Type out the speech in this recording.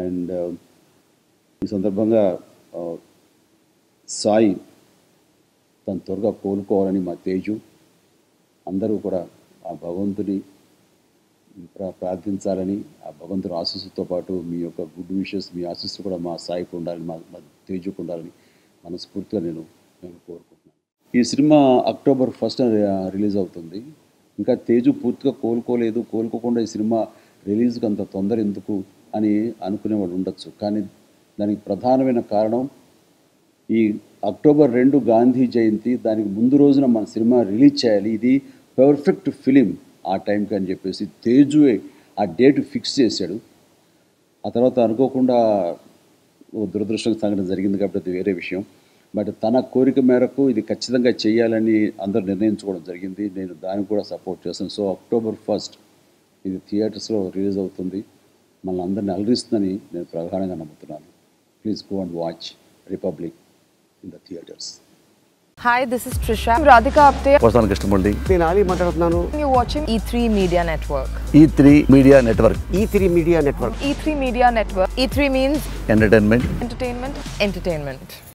And ఈ సందర్భంగా ఆ, సాయి తను త్వరగా కోలుకోవాలని మా తేజు అందరూ కూడా ఆ భగవంతుని ప్రా- ప్రార్థించాలని ఆ భగవంతుని ఆశీస్సుతో పాటు మీ యొక్క గుడ్ విషెస్ మీ ఆశీస్సు కూడా మా సాయికి ఉండాలని మా మా తేజుకు ఉండాలని మనస్ఫూర్తిగా నేను నేను కోరుకుంటున్నాను ఈ సినిమా అక్టోబర్ ఫస్ట్ రిలీజ్ అవుతుంది ఇంకా తేజు పూర్తిగా కోలుకోలేదు కోలుకోకుండా ఈ సినిమా రిలీజ్కి అంత తొందర ఎందుకు అని అనుకునేవాడు ఉండొచ్చు కానీ దానికి ప్రధానమైన కారణం ఈ అక్టోబర్ రెండు గాంధీ జయంతి దానికి ముందు రోజున మన సినిమా రిలీజ్ చేయాలి ఇది పర్ఫెక్ట్ ఫిలిం ఆ టైంకి అని చెప్పేసి తేజువే ఆ డేట్ ఫిక్స్ చేశాడు ఆ తర్వాత అనుకోకుండా ఓ దురదృష్టం సంఘటన జరిగింది కాబట్టి అది వేరే విషయం బట్ తన కోరిక మేరకు ఇది ఖచ్చితంగా చేయాలని అందరూ నిర్ణయించుకోవడం జరిగింది నేను దానికి కూడా సపోర్ట్ చేస్తాను సో అక్టోబర్ ఫస్ట్ ఇది థియేటర్స్లో రిలీజ్ అవుతుంది మనల్ని అందరిని అలరిస్తుందని నేను ప్రధానంగా నమ్ముతున్నాను please go and watch Republic in the theatres Hi, this is Trisha. I'm Radhika Apte. వస్తాను కృష్ణమూర్తి నేను ఆలీ మాట్లాడుతున్నాను You're watching E3 Media Network. E three media network E three media network E3 Media Network. E3 means entertainment entertainment, entertainment.